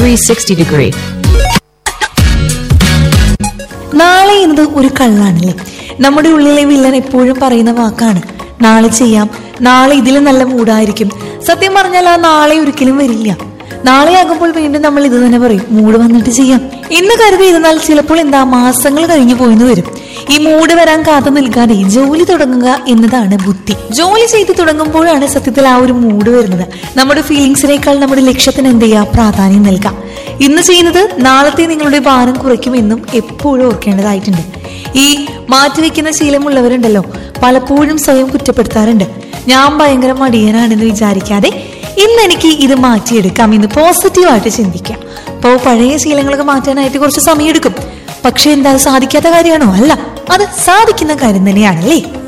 360 degree. നാളെ എന്നത് ഒരു കള്ളാണല്ലേ നമ്മുടെ ഉള്ളിലെ വില്ലൻ എപ്പോഴും പറയുന്ന വാക്കാണ് നാളെ ചെയ്യാം നാളെ ഇതിലും നല്ല മൂടായിരിക്കും സത്യം പറഞ്ഞാൽ ആ നാളെ ഒരിക്കലും വരില്ല നാളെ ആകുമ്പോൾ വീണ്ടും നമ്മൾ ഇത് തന്നെ പറയും മൂഡ് വന്നിട്ട് ചെയ്യാം ഇന്ന് കരുതി ഇരുന്നാൽ ചിലപ്പോൾ എന്താ മാസങ്ങൾ കഴിഞ്ഞു പോയിന്ന് വരും ഈ മൂഡ് വരാൻ കാത്തു നിൽക്കാതെ ജോലി തുടങ്ങുക എന്നതാണ് ബുദ്ധി ജോലി ചെയ്തു തുടങ്ങുമ്പോഴാണ് സത്യത്തിൽ ആ ഒരു മൂഡ് വരുന്നത് നമ്മുടെ ഫീലിങ്സിനേക്കാൾ നമ്മുടെ ലക്ഷ്യത്തിന് എന്ത് ചെയ്യുക പ്രാധാന്യം നൽകാം ഇന്ന് ചെയ്യുന്നത് നാളത്തെ നിങ്ങളുടെ ഭാരം കുറയ്ക്കുമെന്നും എപ്പോഴും ഓർക്കേണ്ടതായിട്ടുണ്ട് ഈ മാറ്റിവെക്കുന്ന ശീലമുള്ളവരുണ്ടല്ലോ പലപ്പോഴും സ്വയം കുറ്റപ്പെടുത്താറുണ്ട് ഞാൻ ഭയങ്കര മടിയനാണെന്ന് വിചാരിക്കാതെ ഇന്ന് എനിക്ക് ഇത് മാറ്റിയെടുക്കാം എന്ന് പോസിറ്റീവായിട്ട് ചിന്തിക്കാം അപ്പോൾ പഴയ ശീലങ്ങളൊക്കെ മാറ്റാനായിട്ട് കുറച്ച് സമയമെടുക്കും പക്ഷെ എന്താ അത് സാധിക്കാത്ത കാര്യമാണോ അല്ല അത് സാധിക്കുന്ന കാര്യം തന്നെയാണല്ലേ